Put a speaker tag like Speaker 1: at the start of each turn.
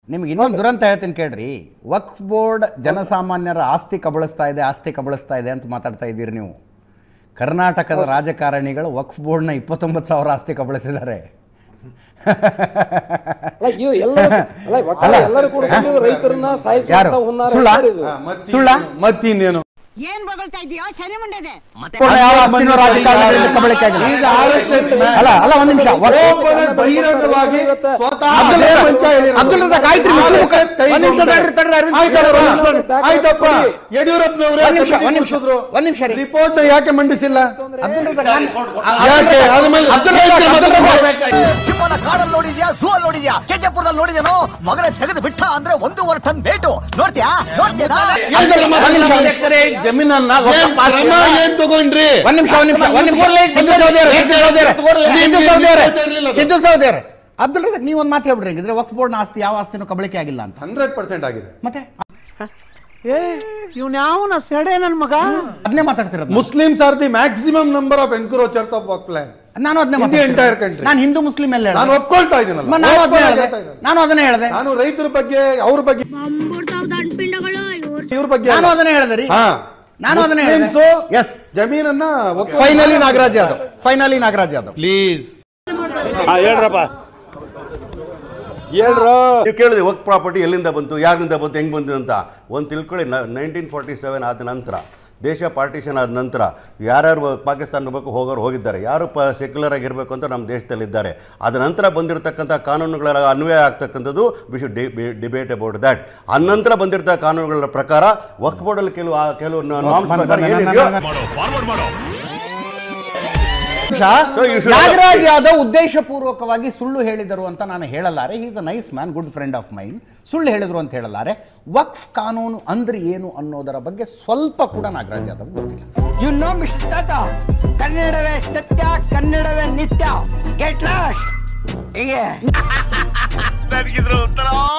Speaker 1: ನಿಮ್ಗೆ ಇನ್ನೊಂದು ದುರಂತ ಹೇಳ್ತೀನಿ ಕೇಳ್ರಿ ವಕ್ಫ್ ಬೋರ್ಡ್ ಜನಸಾಮಾನ್ಯರ ಆಸ್ತಿ ಕಬಳಿಸ್ತಾ ಇದೆ ಆಸ್ತಿ ಕಬಳಿಸ್ತಾ ಇದೆ ಅಂತ ಮಾತಾಡ್ತಾ ಇದ್ದೀರಿ ನೀವು ಕರ್ನಾಟಕದ ರಾಜಕಾರಣಿಗಳು ವಕ್ಫ್ ಬೋರ್ಡ್ನ ಇಪ್ಪತ್ತೊಂಬತ್ತು ಸಾವಿರ ಆಸ್ತಿ ಕಬಳಿಸಿದ್ದಾರೆ
Speaker 2: ಅಲ್ಲ ಇವು ಎಲ್ಲರೂ ಅಲ್ಲ ಒಟ್ಟಾರೆ ಎಲ್ಲರೂ ಕೂಡ ಬಂದು ರೈತರನ್ನ
Speaker 1: ಯಾರು
Speaker 2: ಸಾಯಿಸುವಂತ ಹುನ್ನಾರ
Speaker 1: ಸುಳ್ಳ
Speaker 2: ಸರ್ ಇದು.
Speaker 1: ಸುಳ್ಳ
Speaker 3: ಮತ್ತಿನ್ನೇನು
Speaker 4: ಏನ್ ಬಗಳ್ತಾ ಇದೀಯೋ ಶನಿ ಮುಂಡೆದೆ
Speaker 1: ಬೋರ್ಡ್ನ ಯಾವ ಆಸ್ತಿನೂ ರಾಜಕಾರಣಿಗಳಿಂದ ಕಬಳಿಕೆ ಆಗಿಲ್ಲ
Speaker 3: ಈಗ RSS
Speaker 1: ಅಲ್ಲ ಅಲ್ಲ ಒಂದ್ ನಿಮಿಷ
Speaker 3: ಒಬ್ಬನೇ ಬಹಿರಂಗವಾಗಿ ಸ್ವತಃ
Speaker 1: ಅಬ್ದುಲ್
Speaker 3: ಅದೇ
Speaker 1: ರಜಾಕ್-
Speaker 3: ಮಂಚ ಹೇಳಿರೋದು.
Speaker 1: ಅಬ್ದುಲ್ ರಜಾಕ್ ಆಯ್ತು ರೀ, ಮುಸ್ಲಿಂ ಮುಖ-
Speaker 3: ಕೈ
Speaker 1: ಒಂದ್ ನಿಮಿಷ
Speaker 3: ಮುಗ್ದೆ.
Speaker 1: ತಡ್ರಿ, ತಡ್ರಿ, ಅರವಿಂದ್
Speaker 3: ಆಯ್ತಪ್ಪ,
Speaker 1: ಕುಮಾರ್ ಒಂದ್ ನಿಮಿಷ.
Speaker 3: ಆಯ್ತಪ್ಪ ಯಡಿಯೂರಪ್ಪನವರೇ
Speaker 1: ಒಂದ್ ನಿಮಿಷ, ಒಂದ್ ನಿಮಿಷ,
Speaker 3: ಕೂರಿಸಿದ್ರು.
Speaker 1: ಒಂದ್ ನಿಮಿಷ ರೀ.
Speaker 3: ರಿಪೋರ್ಟ್ ನ ಯಾಕೆ ಮಂಡಿಸಿಲ್ಲ
Speaker 1: ಅಬ್ದುಲ್ ರಜಾಕ್ ನಾನು-
Speaker 3: ಯಾಕೆ ಅದ್ರ ಮೇಲೆ
Speaker 1: ಅಬ್ದುಲ್ ರಜಾಕ್, ಅಬ್ದುಲ್ ರಜಾಕ್.
Speaker 5: ಸಿಂಹನ ಕಾಡಲ್ಲಿ ನೋಡಿದ್ಯಾ ಝೂ ಅಲ್ಲಿ ನೋಡಿದ್ಯಾ ಕೆಜೆಪುರದಲ್ಲಿ ನೋಡಿದ್ಯಾನೋ ಮಗನೇ ತೆಗೆದು ಬಿಟ್ಟ ಅಂದ್ರೆ ಒಂದೂವರೆ ಟನ್ ವೇಟು ನೋಡ್ತೀಯಾ ನೋಡ್ತೀಯಾ
Speaker 1: ಅಬ್ದುಲ್ ರಜಾಕ್, ಒಂದ್ ನಿಮಿಷ, ಒಂದ್ ನಿಮಿಷ.
Speaker 6: ಜಮೀನನ್ನ
Speaker 3: ಏನ್ ಕ್ರಮ ಏನ್ ತಗೊಂಡ್ರಿ
Speaker 1: ಒಂದ್ ನಿಮಿಷ ಒಂದ್ ನಿಮಿಷ ಒಂದ್ ನಿಮಿಷ ಸಿದ್ದು ಸೌದಿಯವ್ರೆ, ಸಿದ್ದು ಸೌದಿಯವ್ರೆ, ಸಿದ್ದು ಸೌದಿಯವ್ರೆ, ಸಿದ್ದು ಸೌದಿಯವ್ರೆ. ಅಬ್ದುಲ್ ರಜಾಕ್ ನೀವು ಒಂದು ಮಾತು ಹೇಳ್ಬಿಡ್ರಿ ಹಂಗಿದ್ರೆ ವಕ್ಫ್ ಬೋರ್ಡ್ನ ಆಸ್ತಿ ಯಾವ ಆಸ್ತಿನೂ ಕಬಳಿಕೆ ಆಗಿಲ್ಲ ಅಂತ
Speaker 3: ಹಂಡ್ರೆಡ್ ಪರ್ಸೆಂಟ್ ಆಗಿದೆ
Speaker 1: ಮತ್ತೆ
Speaker 7: ಇವ್ನ ಯಾವನ ಸೆಡೆ ನನ್ ಮಗ
Speaker 1: ಅದನ್ನೇ ಮಾತಾಡ್ತಿರೋದು
Speaker 3: Muslims are the maximum number of encroachers of work plan
Speaker 1: ನಾನು ಅದನ್ನೇ
Speaker 3: In the
Speaker 1: ಮಾತಾಡ್ತಿರೋದು.
Speaker 3: entire country.
Speaker 1: ನಾನು ಹಿಂದೂ ಮುಸ್ಲಿಂ ಎಲ್ಲ
Speaker 3: ನಾನು ಒಪ್ಕೊಳ್ತಾ ಇದ್ದೀನಲ್ಲ
Speaker 1: ನಾನು ಅದನ್ನೇ
Speaker 3: ಒಪ್ಕೊಳ್ತಾ
Speaker 1: ಹೇಳಿದೆ
Speaker 3: ಇದ್ದೀನಿ.
Speaker 1: ನಾನು ಅದನ್ನೇ ಹೇಳಿದೆ
Speaker 3: ನಾನು ರೈತರ ಬಗ್ಗೆ ಅವ್ರ ಬಗ್ಗೆ
Speaker 4: ದಂಡಪಿಂಡಗಳು ಇವ್ರು
Speaker 3: ಇವ್ರ ಬಗ್ಗೆ
Speaker 1: ನಾನು
Speaker 3: ಅಲ್ಲ.
Speaker 1: ಅದನ್ನೇ ಹೇಳಿದೆ ರೀ
Speaker 3: ಹಾ
Speaker 1: ನಾನು ಅದನ್ನೇ ಹೇಳಿದೆ
Speaker 3: ಮುಸ್ಲಿಮ್ಸು
Speaker 1: ಎಸ್
Speaker 3: ಜಮೀನನ್ನ
Speaker 1: finally Nagaraj Yadav finally Nagaraj Yadav
Speaker 3: please
Speaker 8: ಹೇಳ್ರಪ್ಪ ಹೇಳ್ರು ನೀವು ಕೇಳಿದೆ ವರ್ಕ್ ಪ್ರಾಪರ್ಟಿ ಎಲ್ಲಿಂದ ಬಂತು ಯಾರಿಂದ ಬಂತು ಹೆಂಗೆ ಬಂತು ಅಂತ ಒಂದು ತಿಳ್ಕೊಳ್ಳಿ ನೈನ್ಟೀನ್ ಫಾರ್ಟಿ ಸೆವೆನ್ ಆದ ನಂತರ ದೇಶ ಪಾರ್ಟಿಷನ್ ಆದ ನಂತರ ಯಾರ್ಯಾರು ಪಾಕಿಸ್ತಾನ ಇರಬೇಕು ಹೋಗೋರು ಹೋಗಿದ್ದಾರೆ ಯಾರು ಪ ಸೆಕ್ಯುಲರ್ ಆಗಿರಬೇಕು ಅಂತ ನಮ್ಮ ದೇಶದಲ್ಲಿದ್ದಾರೆ ಅದ ನಂತರ ಬಂದಿರತಕ್ಕಂಥ ಕಾನೂನುಗಳ ಅನ್ವಯ ಆಗ್ತಕ್ಕಂಥದ್ದು we should debate about that ಆ ನಂತರ ಬಂದಿರತಕ್ಕ ಕಾನೂನುಗಳ ಪ್ರಕಾರ ವಕ್ಫ್ ಬೋರ್ಡಲ್ಲಿ ಕೆಲವು ಆ ಕೆಲವು norms ಪ್ರಕಾರ ಏನಿದೆಯೋ
Speaker 1: ನಿಮಿಷ, ನಾಗರಾಜ್ ಯಾದವ್ ಉದ್ದೇಶಪೂರ್ವಕವಾಗಿ ಸುಳ್ಳು ಹೇಳಿದರು ಅಂತ ನಾನು ಹೇಳಲಾರೆ is a nice man good friend of mind ಸುಳ್ಳು ಹೇಳಿದ್ರು ಅಂತ ಹೇಳಲಾರೆ ವಕ್ಫ್ ಕಾನೂನು ಅಂದ್ರೆ ಏನು ಅನ್ನೋದರ ಬಗ್ಗೆ ಸ್ವಲ್ಪ ಕೂಡ ನಾಗರಾಜ್ ಯಾದವ್ ಗೊತ್ತಿಲ್ಲ
Speaker 7: ಯು ನೋ ಮಿಸ್ಟರ್ ಟಾಟಾ ಕನ್ನಡವೇ ಸತ್ಯ ಕನ್ನಡವೇ ನಿತ್ಯ ಗೆಟ್ ಲಾಸ್ಟ್ ಹೀಗೆ
Speaker 5: ನನಗಿದ್ರ ಉತ್ತರ